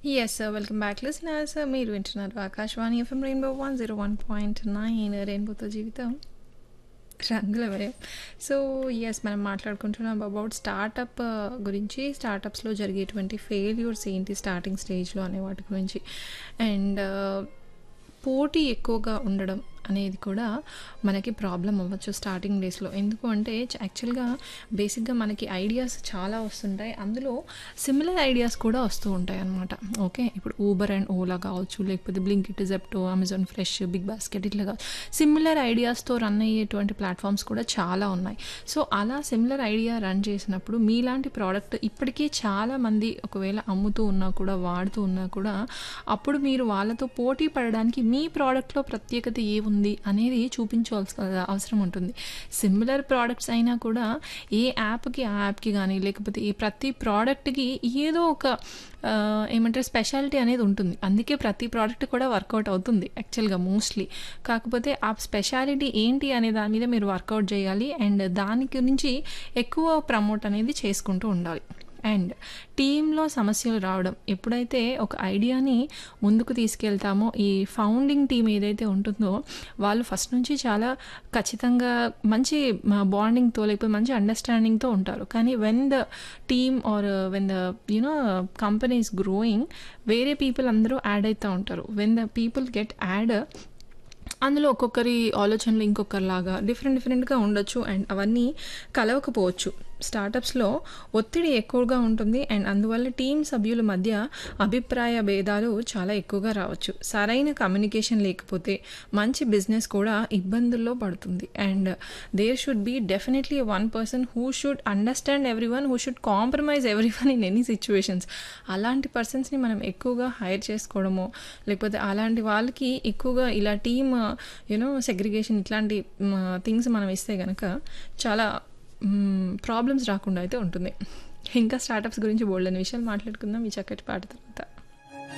Yes sir. Welcome back listeners. మీరు వింటున్నారు Akashvani FM rainbow 101.9 రెయిన్బోతో జీవితం రంగులమయం. సో, యెస్ మనం మాట్లాడుకుంటున్నాం అబౌట్ స్టార్టప్ గురించి. స్టార్టప్స్‌లో జరిగేటువంటి ఫెయిల్యూర్స్ ఏంటి స్టార్టింగ్ స్టేజ్‌లో అనే వాటి గురించి. అండ్ పోటీ ఎక్కువగా ఉండడం అనేది కూడా మనకి ప్రాబ్లమ్ అవ్వచ్చు స్టార్టింగ్ డేస్‌లో. ఎందుకు అంటే చ యాక్చువల్‌గా బేసిక్‌గా మనకి ఐడియాస్ చాలా వస్తుంటాయి. అందులో సిమిలర్ ఐడియాస్ కూడా వస్తూ ఉంటాయన్నమాట. ఓకే. ఇప్పుడు ఊబర్ అండ్ ఓలా కావచ్చు, లేకపోతే Blinkit, Zepto, Amazon fresh, big basket ఇట్లా కావచ్చు. సిమిలర్ ఐడియాస్‌తో రన్ అయ్యేటువంటి ప్లాట్‌ఫామ్స్ కూడా చాలా ఉన్నాయి. సో, అలా సిమిలర్ ఐడియా రన్ చేసినప్పుడు మీలాంటి ప్రోడక్ట్ ఇప్పటికే చాలామంది ఒకవేళ అమ్ముతూ ఉన్నా కూడా, వాడుతూ ఉన్నా కూడా అప్పుడు మీరు వాళ్ళతో పోటీ పడడానికి మీ ప్రోడక్ట్‌లో ప్రత్యేకత ఏముంది అనేది చూపించాల్సిన అవసరం ఉంటుంది. సిమిలర్ ప్రోడక్ట్స్ అయినా కూడా ఏ యాప్‌కి ఆ యాప్‌కి గానీ, లేకపోతే ఈ ప్రతి ప్రోడక్ట్‌కి ఏదో ఒక ఆహ్, ఏమంటారు స్పెషాలిటీ అనేది ఉంటుంది. అందుకే ప్రతి ప్రోడక్ట్ కూడా వర్కౌట్ అవుతుంది యాక్చువల్‌గా మోస్ట్‌లీ. కాకపోతే ఆ స్పెషాలిటీ ఏంటి అనే దాని మీద మీరు వర్కౌట్ చేయాలి. అండ్ దాని గురించి ఎక్కువ ప్రమోట్ అనేది చేసుకుంటూ ఉండాలి. అండ్ టీమ్‌లో సమస్యలు రావడం. ఎప్పుడైతే ఒక ఐడియాని ముందుకు తీసుకెళ్తామో ఈ ఫౌండింగ్ టీమ్ ఏదైతే ఉంటుందో వాళ్ళు ఫస్ట్ నుంచి చాలా ఖచ్చితంగా మంచి మ బాండింగ్‌తో లేకపోతే మంచి అండర్‌స్టాండింగ్‌తో ఉంటారు. కానీ when the team are when the you know company is growing వేరే పీపుల్ అందరూ యాడ్ అయితా ఉంటారు. When the people get add అందులో ఒక్కొక్కరి ఆలోచనలు ఇంకొకరిలాగా డిఫరెంట్ డిఫరెంట్‌గా ఉండొచ్చు. అండ్ అవన్నీ కలవకపోవచ్చు. స్టార్టప్స్‌లో ఒత్తిడి ఎక్కువగా ఉంటుంది. అండ్ అందువల్ల టీమ్ సభ్యుల మధ్య అభిప్రాయ భేదాలు చాలా ఎక్కువగా రావచ్చు. సరైన కమ్యూనికేషన్ లేకపోతే మంచి బిజినెస్ కూడా ఇబ్బందుల్లో పడుతుంది. And there should be definitely one person who should understand everyone, who should compromise everyone in any situations. అలాంటి పర్సన్స్‌ని మనం ఎక్కువగా హైర్ చేసుకోవడమో, లేకపోతే అలాంటి వాళ్ళకి ఎక్కువగా ఇలా టీమ్ యూ నో సెగ్రిగేషన్ ఇట్లాంటి మ థింగ్స్ మనం ఇస్తే గనక చాలా హ్మ్, ప్రాబ్లమ్స్ రాకుండా అయితే ఉంటుంది. ఇంకా స్టార్టప్స్ గురించి బోలెడన్ని విషయాలు మాట్లాడుకుందాం ఈ చక్కటి పాట తర్వాత.